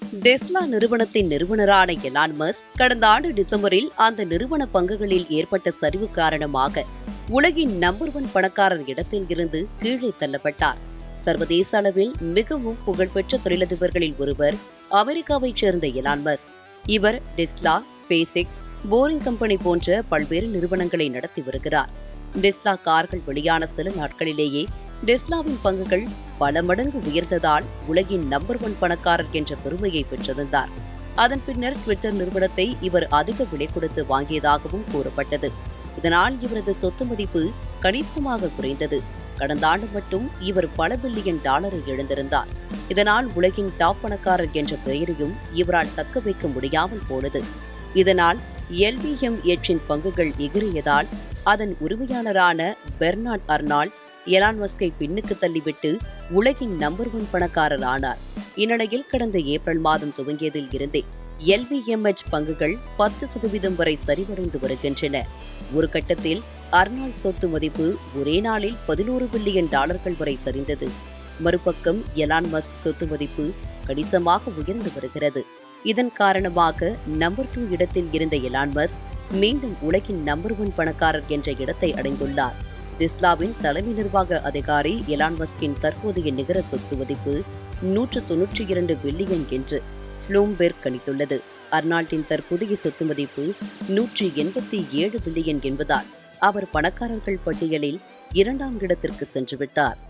Tesla நிறுவனத்தின் நிறுவனரான Elon Musk கடந்த ஆண்டு டிசம்பரில் அந்த நிறுவன பங்குகளில் ஏற்பட்ட சரிவு காரணமாக உலகின் நம்பர் ஒன் பணக்காரர் இடத்தில் இருந்து கீழே தள்ளப்பட்டார் சர்வதேச அளவில் மிகவும் புகழ்பெற்ற தொழிலதிபர்களில் ஒருவர் அமெரிக்காவைச் சேர்ந்த எலான் மஸ்க் இவர் Tesla SpaceX Boring Company போன்ற பல்வேறு நிறுவனங்களை நடத்தி வருகிறார் டெஸ்லா கார்கள் வெளியான சில நாட்களிலேயே டெஸ்லாவின் பங்குகள் பல மடங்கு உயர்ந்ததால் உலகின் நம்பர் ஒன் பணக்காரர் என்ற பெருமையை பெற்றிருந்தார் அதன் பின்னர் ட்விட்டர் நிறுவனத்தை இவர் அதிக விலை கொடுத்து வாங்கியதாகவும் கூறப்பட்டது இதனால் இவரது சொத்து மதிப்பு கணிசமாக குறைந்தது கடந்த ஆண்டு மட்டும் இவர் பல பில்லியன் டாலரை இழந்திருந்தார் இதனால் உலகின் டாப் பணக்காரர் என்ற பெயரையும் இவரால் தக்க வைக்க முடியாமல் போனது இதனால் எல்விஎம் எச்சின் பங்குகள் எகிறியதால் அதன் உரிமையாளரான பெர்னார்ட் அர்னால்ட் எலான் மஸ்கை பின்னுக்கு தள்ளிவிட்டு உலகின் நம்பர் ஒன் பணக்காரர் ஆனார் இந்நிலையில் கடந்த ஏப்ரல் மாதம் துவங்கியதில் இருந்தே எல்விஎம்எச் பங்குகள் பத்து சதவீதம் வரை சரிவடைந்து வருகின்றன ஒரு கட்டத்தில் அர்னால் சொத்து மதிப்பு ஒரே நாளில் பதினோரு பில்லியன் டாலர்கள் வரை சரிந்தது மறுபக்கம் எலான் மஸ்க் சொத்து மதிப்பு கணிசமாக உயர்ந்து வருகிறது இதன் காரணமாக நம்பர் டூ இடத்தில் இருந்த எலான் மஸ்க் மீண்டும் உலகின் நம்பர் ஒன் பணக்காரர் என்ற இடத்தை அடைந்துள்ளார் டெஸ்லாவின் தலைமை நிர்வாக அதிகாரி எலான் மஸ்கின் தற்போதைய நிகர சொத்து மதிப்பு நூற்று தொன்னூற்றி இரண்டு பில்லியன் என்று ப்ளூம்பெர்க் கணித்துள்ளது அர்னால்டின் தற்போதைய சொத்து மதிப்பு நூற்றி எண்பத்தி ஏழு பில்லியன் என்பதால் அவர் பணக்காரர்கள் பட்டியலில் இரண்டாம் இடத்திற்கு சென்றுவிட்டார்